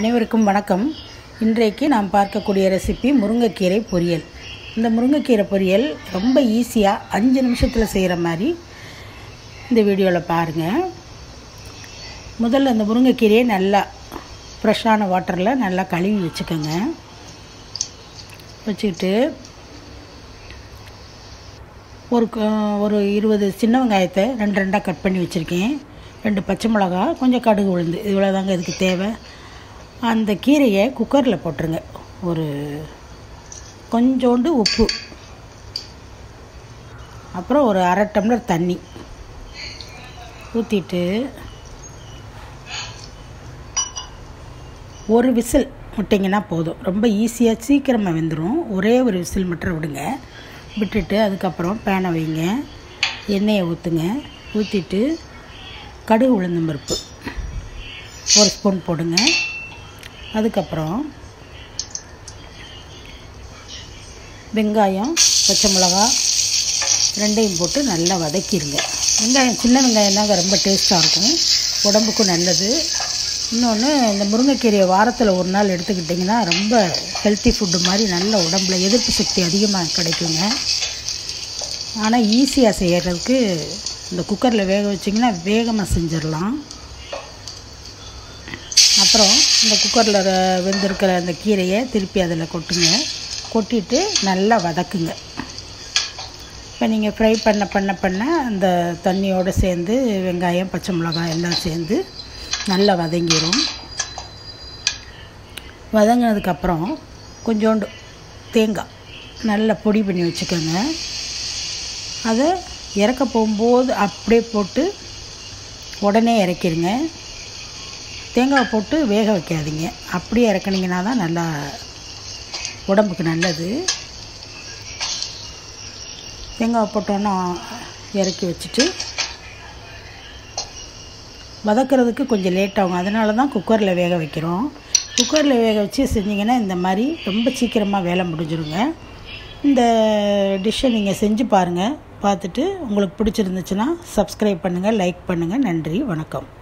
அனைவருக்கும் வணக்கம் இன்றைக்கு நாம் பார்க்கக்கூடிய ரெசிபி முருங்கைக்கீரை பொரியல் இந்த முருங்கைக்கீரை பொரியல் ரொம்ப ஈஸியாக அஞ்சு நிமிஷத்தில் செய்கிற மாதிரி இந்த வீடியோவில் பாருங்கள் முதல்ல இந்த முருங்கைக்கீரையை நல்லா ஃப்ரெஷ்ஷான வாட்டரில் நல்லா கழுவி வச்சுக்கோங்க வச்சுக்கிட்டு ஒரு க- ஒரு இருபது சின்ன வெங்காயத்தை ரெண்டு ரெண்டாக கட் பண்ணி வச்சுருக்கேன் ரெண்டு பச்சை மிளகா கொஞ்சம் கடுகு உளுந்து இவ்வளோ தாங்க இதுக்கு தேவை அந்த கீரையை குக்கரில் போட்டுருங்க ஒரு கொஞ்சோண்டு உப்பு அப்புறம் ஒரு அரை டம்ளர் தண்ணி ஊற்றிட்டு ஒரு விசில் விட்டிங்கன்னா போதும் ரொம்ப ஈஸியாக சீக்கிரமாக வெந்துடும் ஒரே ஒரு விசில் மட்டும் விடுங்க விட்டுட்டு அதுக்கப்புறம் பேனை வைங்க எண்ணெயை ஊற்றுங்க ஊற்றிட்டு கடுகு உளுந்தம் பருப்பு ஒரு ஸ்பூன் போடுங்க அதுக்கப்புறம் வெங்காயம் பச்சை மிளகா ரெண்டையும் போட்டு நல்லா வதக்கிடுங்க வெங்காயம் சின்ன வெங்காயம் தாங்க ரொம்ப டேஸ்ட்டாக இருக்கும் உடம்புக்கும் நல்லது இன்னொன்று இந்த முருங்கைக்கீரையை வாரத்தில் ஒரு நாள் எடுத்துக்கிட்டிங்கன்னா ரொம்ப ஹெல்த்தி ஃபுட்டு மாதிரி நல்ல உடம்புல எதிர்ப்பு சக்தி அதிகமாக கிடைக்குங்க ஆனால் ஈஸியாக செய்கிறதுக்கு இந்த குக்கரில் வேக வச்சிங்கன்னா வேகமாக செஞ்சிடலாம் அப்புறம் இந்த குக்கரில் வெந்திருக்கிற அந்த கீரையை திருப்பி அதில் கொட்டுங்க கொட்டிட்டு நல்லா வதக்குங்க இப்போ நீங்கள் ஃப்ரை பண்ண பண்ண பண்ண அந்த தண்ணியோடு சேர்ந்து வெங்காயம் பச்சை மிளகாய் எல்லாம் சேர்ந்து நல்லா வதங்கிடும் வதங்கினதுக்கப்புறம் கொஞ்சோண்டு தேங்காய் நல்லா பொடி பண்ணி வச்சுக்கோங்க அதை இறக்க போகும்போது அப்படியே போட்டு உடனே இறக்கிடுங்க தேங்காய் போட்டு வேக வைக்காதீங்க அப்படியே இறக்குனீங்கன்னா தான் நல்லா உடம்புக்கு நல்லது தேங்காய் போட்டோன்னா இறக்கி வச்சுட்டு வதக்கிறதுக்கு கொஞ்சம் லேட் ஆகும் அதனால தான் குக்கரில் வேக வைக்கிறோம் குக்கரில் வேக வச்சு செஞ்சிங்கன்னா இந்த மாதிரி ரொம்ப சீக்கிரமாக வேலை முடிஞ்சிருங்க இந்த டிஷ்ஷை நீங்கள் செஞ்சு பாருங்கள் பார்த்துட்டு உங்களுக்கு பிடிச்சிருந்துச்சுன்னா சப்ஸ்கிரைப் பண்ணுங்கள் லைக் பண்ணுங்கள் நன்றி வணக்கம்